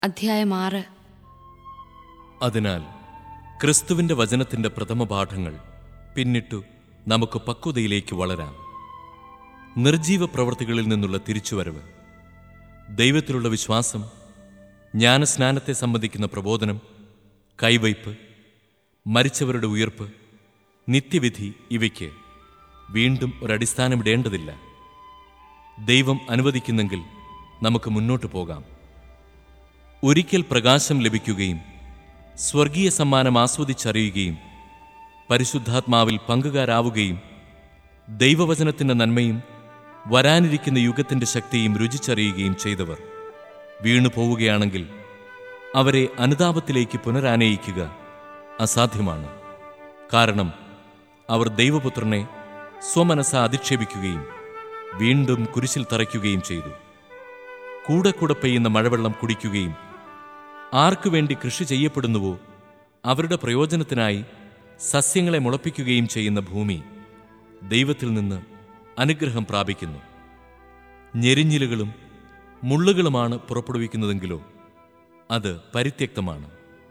അധ്യായം ആറ് അതിനാൽ ക്രിസ്തുവിന്റെ വചനത്തിന്റെ പ്രഥമ പാഠങ്ങൾ പിന്നിട്ടു നമുക്ക് പക്വതയിലേക്ക് വളരാം നിർജീവ പ്രവൃത്തികളിൽ നിന്നുള്ള തിരിച്ചുവരവ് ദൈവത്തിലുള്ള വിശ്വാസം ജ്ഞാനസ്നാനത്തെ സംബന്ധിക്കുന്ന പ്രബോധനം കൈവയ്പ് മരിച്ചവരുടെ ഉയർപ്പ് നിത്യവിധി ഇവയ്ക്ക് വീണ്ടും ഒരടിസ്ഥാനമിടേണ്ടതില്ല ദൈവം അനുവദിക്കുന്നെങ്കിൽ നമുക്ക് മുന്നോട്ട് പോകാം ഒരിക്കൽ പ്രകാശം ലഭിക്കുകയും സ്വർഗീയ സമ്മാനം ആസ്വദിച്ചറിയുകയും പരിശുദ്ധാത്മാവിൽ പങ്കുകാരാവുകയും ദൈവവചനത്തിൻ്റെ നന്മയും വരാനിരിക്കുന്ന യുഗത്തിൻ്റെ ശക്തിയും രുചിച്ചറിയുകയും ചെയ്തവർ വീണു പോവുകയാണെങ്കിൽ അവരെ അനുതാപത്തിലേക്ക് പുനരാനയിക്കുക അസാധ്യമാണ് കാരണം അവർ ദൈവപുത്രനെ സ്വമനസ അധിക്ഷേപിക്കുകയും വീണ്ടും കുരിശിൽ തറയ്ക്കുകയും ചെയ്തു കൂടെ കൂടെ പെയ്യുന്ന മഴവെള്ളം കുടിക്കുകയും ആർക്കു വേണ്ടി കൃഷി ചെയ്യപ്പെടുന്നുവോ അവരുടെ പ്രയോജനത്തിനായി സസ്യങ്ങളെ മുളപ്പിക്കുകയും ചെയ്യുന്ന ഭൂമി ദൈവത്തിൽ നിന്ന് അനുഗ്രഹം പ്രാപിക്കുന്നു ഞെരിഞ്ഞിലുകളും മുള്ളുകളുമാണ് പുറപ്പെടുവിക്കുന്നതെങ്കിലോ അത് പരിത്യക്തമാണ്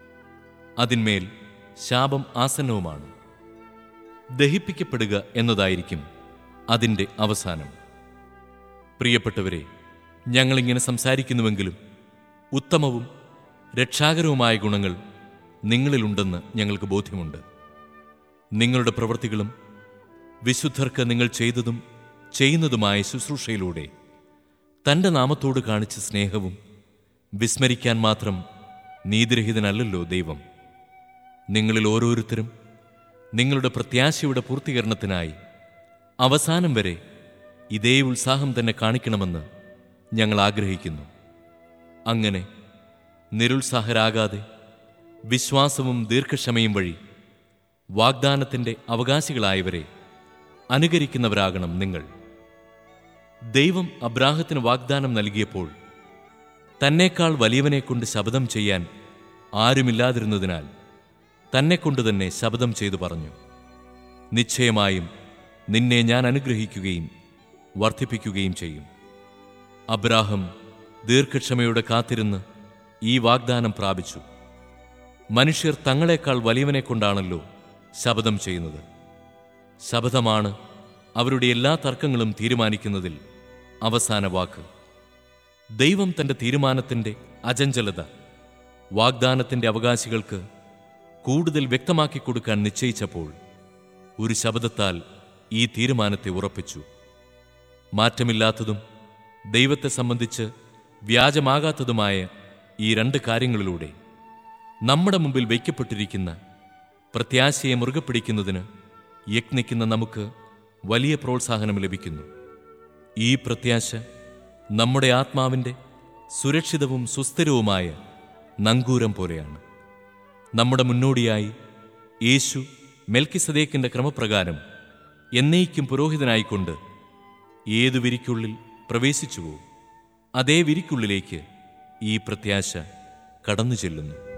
അതിന്മേൽ ശാപം ആസന്നവുമാണ് ദഹിപ്പിക്കപ്പെടുക എന്നതായിരിക്കും അതിൻ്റെ അവസാനം പ്രിയപ്പെട്ടവരെ ഞങ്ങളിങ്ങനെ സംസാരിക്കുന്നുവെങ്കിലും ഉത്തമവും രക്ഷാകരവുമായ ഗുണങ്ങൾ നിങ്ങളിലുണ്ടെന്ന് ഞങ്ങൾക്ക് ബോധ്യമുണ്ട് നിങ്ങളുടെ പ്രവൃത്തികളും വിശുദ്ധർക്ക് നിങ്ങൾ ചെയ്തതും ചെയ്യുന്നതുമായ ശുശ്രൂഷയിലൂടെ തൻ്റെ നാമത്തോട് കാണിച്ച സ്നേഹവും വിസ്മരിക്കാൻ മാത്രം നീതിരഹിതനല്ലല്ലോ ദൈവം നിങ്ങളിൽ ഓരോരുത്തരും നിങ്ങളുടെ പ്രത്യാശയുടെ പൂർത്തീകരണത്തിനായി അവസാനം വരെ ഇതേ ഉത്സാഹം തന്നെ കാണിക്കണമെന്ന് ഞങ്ങൾ ആഗ്രഹിക്കുന്നു അങ്ങനെ നിരുത്സാഹരാകാതെ വിശ്വാസവും ദീർഘക്ഷമയും വഴി വാഗ്ദാനത്തിൻ്റെ അവകാശികളായവരെ അനുകരിക്കുന്നവരാകണം നിങ്ങൾ ദൈവം അബ്രാഹത്തിന് വാഗ്ദാനം നൽകിയപ്പോൾ തന്നേക്കാൾ വലിയവനെക്കൊണ്ട് ശപഥം ചെയ്യാൻ ആരുമില്ലാതിരുന്നതിനാൽ തന്നെക്കൊണ്ട് തന്നെ ശപഥം ചെയ്തു പറഞ്ഞു നിശ്ചയമായും നിന്നെ ഞാൻ അനുഗ്രഹിക്കുകയും വർദ്ധിപ്പിക്കുകയും ചെയ്യും അബ്രാഹം ദീർഘക്ഷമയോടെ കാത്തിരുന്ന് ഈ വാഗ്ദാനം പ്രാപിച്ചു മനുഷ്യർ തങ്ങളെക്കാൾ വലിയവനെ കൊണ്ടാണല്ലോ ശപഥം ചെയ്യുന്നത് ശപഥമാണ് അവരുടെ എല്ലാ തർക്കങ്ങളും തീരുമാനിക്കുന്നതിൽ അവസാന വാക്ക് ദൈവം തന്റെ തീരുമാനത്തിന്റെ അചഞ്ചലത വാഗ്ദാനത്തിന്റെ അവകാശികൾക്ക് കൂടുതൽ വ്യക്തമാക്കി കൊടുക്കാൻ നിശ്ചയിച്ചപ്പോൾ ഒരു ശബ്ദത്താൽ ഈ തീരുമാനത്തെ ഉറപ്പിച്ചു മാറ്റമില്ലാത്തതും ദൈവത്തെ സംബന്ധിച്ച് വ്യാജമാകാത്തതുമായ ഈ രണ്ട് കാര്യങ്ങളിലൂടെ നമ്മുടെ മുമ്പിൽ വയ്ക്കപ്പെട്ടിരിക്കുന്ന പ്രത്യാശയെ മുറുകെ പിടിക്കുന്നതിന് യത്നിക്കുന്ന നമുക്ക് വലിയ പ്രോത്സാഹനം ലഭിക്കുന്നു ഈ പ്രത്യാശ നമ്മുടെ ആത്മാവിൻ്റെ സുരക്ഷിതവും സുസ്ഥിരവുമായ നങ്കൂരം പോലെയാണ് നമ്മുടെ മുന്നോടിയായി യേശു മെൽക്കിസദേക്കിൻ്റെ ക്രമപ്രകാരം എന്നേക്കും പുരോഹിതനായിക്കൊണ്ട് ഏതു വിരിക്കുള്ളിൽ പ്രവേശിച്ചുവോ അതേ വിരിക്കുള്ളിലേക്ക് ഈ പ്രത്യാശ കടന്നു ചെല്ലുന്നു